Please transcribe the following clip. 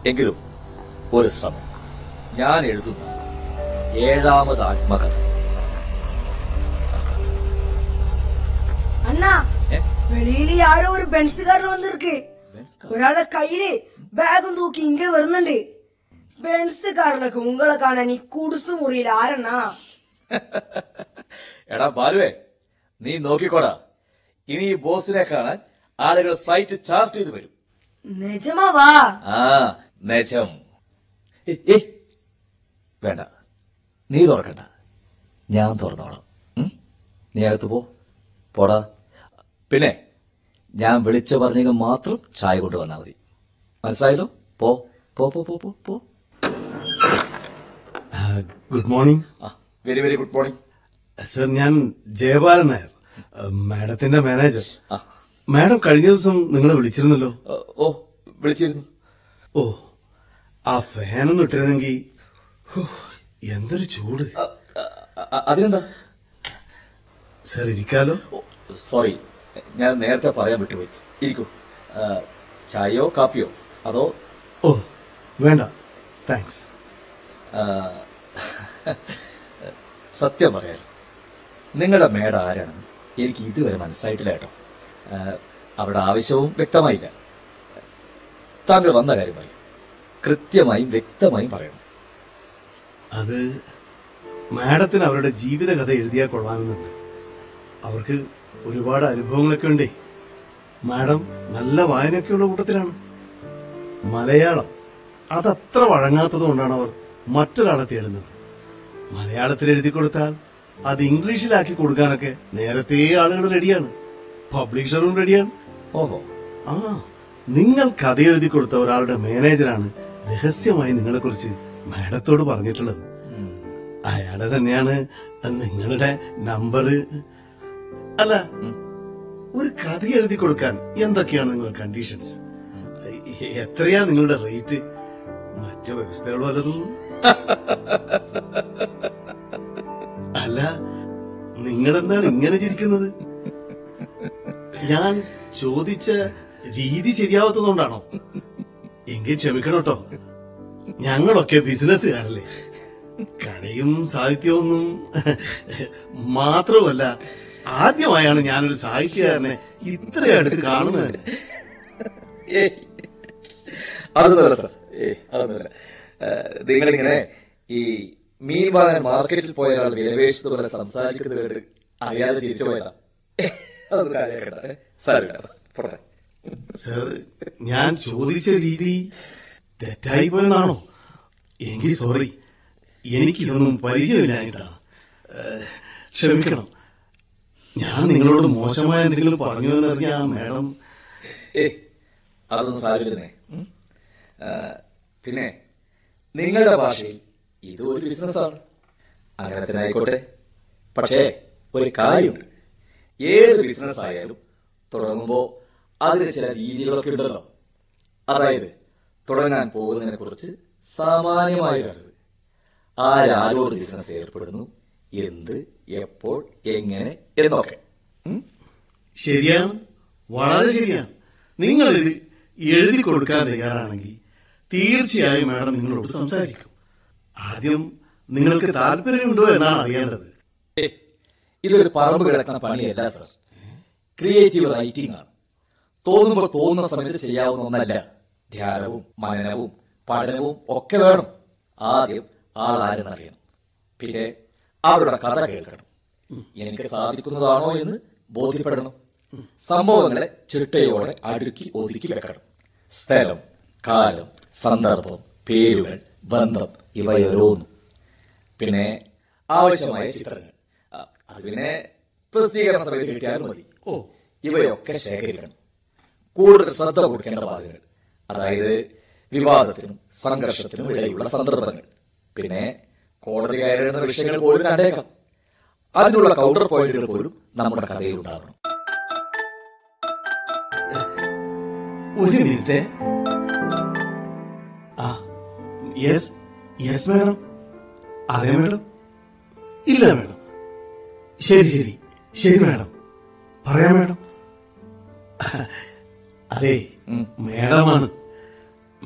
എങ്കിലും ഒരു ശ്രമം ഞാൻ എഴുതുന്ന ഏഴാമത് ആത്മകഥ அண்ணா ഏ? വെളിയിൽ யாரோ ഒരു ബെൻസുകാരൻ വന്നിருக்கு ഒരാളെ കയ്യില് ബാഗും തൂക്കി ഇങ്ങ വരുന്നുണ്ട് ബെൻസുകാരനൊക്കെ ഉങ്ങളെ കാണാൻ ഈ കുടുസു മുറിയിൽ ആരെണ്ണാ എടാ ബാലുവേ നീ നോക്കിക്കോടാ ഇനി ഈ ബോസിനെ കാണാൻ ആളുകൾ ഫ്ലൈറ്റ് ചാർട്ട് ചെയ്ത് വരും നിജമാവാ ആ നേച്ചം ഏയ്, ഏയ്. വേണ്ട നീ തുറക്കണ്ട ഞാൻ തുറന്നോളാം ഉം? നീ അകത്ത് പോ പോടാ പിന്നെ ഞാൻ വിളിച്ചു പറഞ്ഞെങ്കിൽ മാത്രം ചായ കൊണ്ടുവന്നാ മതി മനസ്സിലായല്ലോ പോ പോ പോ പോ പോ പോ ഗുഡ് മോർണിംഗ് ആ very very good morning sir ഞാൻ ജയപാലൻ നായർ ആ, മാഡത്തിന്റെ മാനേജർ ആ മാഡം കഴിഞ്ഞ ദിവസം നിങ്ങളെ വിളിച്ചിരുന്നല്ലോ ഓ, ഓ വിളിച്ചിരുന്നു ഓ ആ ഫാനൊന്നും ഇട്ടിരുന്നെങ്കിൽ ഹോ, എന്തൊരു ചൂട് ആ, ആ, ആ, അതിനെന്താ സർ ഇരിക്കാലോ ഓ, സോറി ഞാൻ നേരത്തെ പറയാൻ വിട്ടുപോയി ഇരിക്കൂ ആ, ചായയോ കാപ്പിയോ അതോ ഓ വേണ്ട താങ്ക്സ് ആ, സത്യം പറയാലോ നിങ്ങളുടെ മേഡ ആരാണെന്ന് എനിക്ക് ഇതുവരെ മനസ്സിലായിട്ടില്ല കേട്ടോ ആ, അവരുടെ ആവശ്യവും വ്യക്തമായില്ല താങ്കൾ വന്ന കാര്യം പറയും കൃത്യമായും വ്യക്തമായും പറയണം അത് മാഡത്തിന് അവരുടെ ജീവിതകഥ എഴുതിയാൽ കൊള്ളാമെന്നുണ്ട് അവർക്ക് ഒരുപാട് അനുഭവങ്ങളൊക്കെ ഉണ്ടേ മാഡം നല്ല വായനയൊക്കെയുള്ള കൂട്ടത്തിലാണ് മലയാളം അതത്ര വഴങ്ങാത്തത് കൊണ്ടാണ് അവർ മറ്റൊരാളെ തേടുന്നത് മലയാളത്തിൽ എഴുതി കൊടുത്താൽ അത് ഇംഗ്ലീഷിലാക്കി കൊടുക്കാനൊക്കെ നേരത്തെ ആളുകൾ റെഡിയാണ് പബ്ലിഷറും റെഡിയാണ് ഓഹോ ആ നിങ്ങൾ കഥ എഴുതി കൊടുത്ത ഒരാളുടെ മാനേജറാണ് രഹസ്യമായി നിങ്ങളെക്കുറിച്ച് മാഡത്തോട് പറഞ്ഞിട്ടുള്ളത് ഉം. അയാളെ തന്നെയാണ് നിങ്ങളുടെ നമ്പർ അല്ല ഉം. ഒരു കഥ എഴുതി കൊടുക്കാൻ എന്തൊക്കെയാണ് നിങ്ങളുടെ കണ്ടീഷൻസ് എത്രയാ നിങ്ങളുടെ റേറ്റ് മറ്റു വ്യവസ്ഥകൾ വല്ലതും അല്ല നിങ്ങളെന്താണ് ഇങ്ങനെ ചിരിക്കുന്നത് ഞാൻ ചോദിച്ച രീതി ശരിയാവാത്തതുകൊണ്ടാണോ എങ്കിൽ ക്ഷമിക്കണം കേട്ടോ ഞങ്ങളൊക്കെ ബിസിനസ്സുകാരല്ലേ കലയും സാഹിത്യവും മാത്രമല്ല ആദ്യമായാണ് ഞാനൊരു സാഹിത്യകാരനെ ഇത്ര അടുത്ത് കാണുന്നത് ഏയ്. അതൊന്നുമല്ല സാർ ഏയ് അതൊന്നുമല്ല നിങ്ങളിങ്ങനെ ഈ മീൻ വാങ്ങാൻ മാർക്കറ്റിൽ പോയ ഒരാൾ വിലപേശിച്ചത് പോലെ സംസാരിക്കുന്നത് കേട്ട് അറിയാതെ ചിരിച്ചു പോയതാ അതൊന്നും കാര്യമാക്കണ്ട സാറില്ല പോട്ടെ സർ ഞാൻ ചോദിച്ച രീതി തെറ്റായി പോയെന്നാണോ എങ്കിൽ സോറി എനിക്കിതൊന്നും പരിചയമില്ലായിട്ടാണ് ഏഹ്, ക്ഷമിക്കണം ഞാൻ നിങ്ങളോട് മോശമായ എന്തെങ്കിലും പറഞ്ഞു എന്നറിയാം മാഡം ഏയ് അതൊന്നും സാരില്ലെന്നേ ഉം. ആ, പിന്നെ നിങ്ങളുടെ ഭാഷയിൽ ഇത് ഒരു ബിസിനസ്സാണ് അങ്ങനെ തന്നെ ആയിക്കോട്ടെ പക്ഷേ ഒരു കാര്യമുണ്ട് ഏത് ബിസിനസ് ആയാലും തുടങ്ങുമ്പോൾ അതിന് ചില രീതികളൊക്കെ ഉണ്ടല്ലോ അതായത് തുടങ്ങാൻ പോകുന്നതിനെ കുറിച്ച് സാമാന്യമായ ഒരു അറിവ് ആരാരോട് ബിസിനസ് ഏർപ്പെടുന്നു എന്ത് എപ്പോൾ എങ്ങനെ എന്നൊക്കെ ഉം? ശരിയാണ് വളരെ ശരിയാണ് നിങ്ങളിത് എഴുതി കൊടുക്കാൻ തയ്യാറാണെങ്കിൽ തീർച്ചയായും മാഡം നിങ്ങളോട് സംസാരിക്കും ആദ്യം നിങ്ങൾക്ക് താല്പര്യമുണ്ടോ എന്നാണ് അറിയേണ്ടത് ഏയ്, ഇതൊരു പറമ്പ് കിടക്കുന്ന പണിയല്ല സർ ക്രിയേറ്റീവ് റൈറ്റിംഗ് ആണ് തോന്നുമ്പോൾ തോന്നുന്ന സമയത്ത് ചെയ്യാവുന്ന ഒന്നല്ല ധ്യാനവും മനനവും പഠനവും ഒക്കെ വേണം ആദ്യം ആളാരെന്നറിയണം പിന്നെ അവരുടെ കഥ കേൾക്കണം എനിക്ക് സാധിക്കുന്നതാണോ എന്ന് ബോധ്യപ്പെടണം സംഭവങ്ങളെ ചിട്ടയോടെ അടുക്കി ഒതുക്കി വെക്കണം സ്ഥലം കാലം സന്ദർഭം പേരുകൾ ബന്ധം ഇവയോരോന്നും പിന്നെ ആവശ്യമായ ചിത്രങ്ങൾ ആ, അത് പിന്നെ പ്രസിദ്ധീകരണ സമയത്ത് കിട്ടിയാലും മതി ഓ ഇവയൊക്കെ ശേഖരിക്കണം കൂടുതൽ ശ്രദ്ധ കൊടുക്കേണ്ട ഭാഗങ്ങൾ അതായത് വിവാദത്തിനും സംഘർഷത്തിനും ഇടയിലുള്ള സന്ദർഭങ്ങൾ പിന്നെ കോടതി കയറുന്ന വിഷയങ്ങൾ പോലും കണ്ടേക്കാം അതിനുള്ള കൗണ്ടർ പോയിന്റുകൾ പോലും നമ്മുടെ കഥയിൽ ഉണ്ടാവണം ഒരു മിനിറ്റ് ആ യെസ് യെസ് മാഡം അതെ മാഡം ഇല്ല മാഡം ശരി ശരി ശരി മാഡം പറയാം മാഡം അതെ ഉം. മാഡമാണ്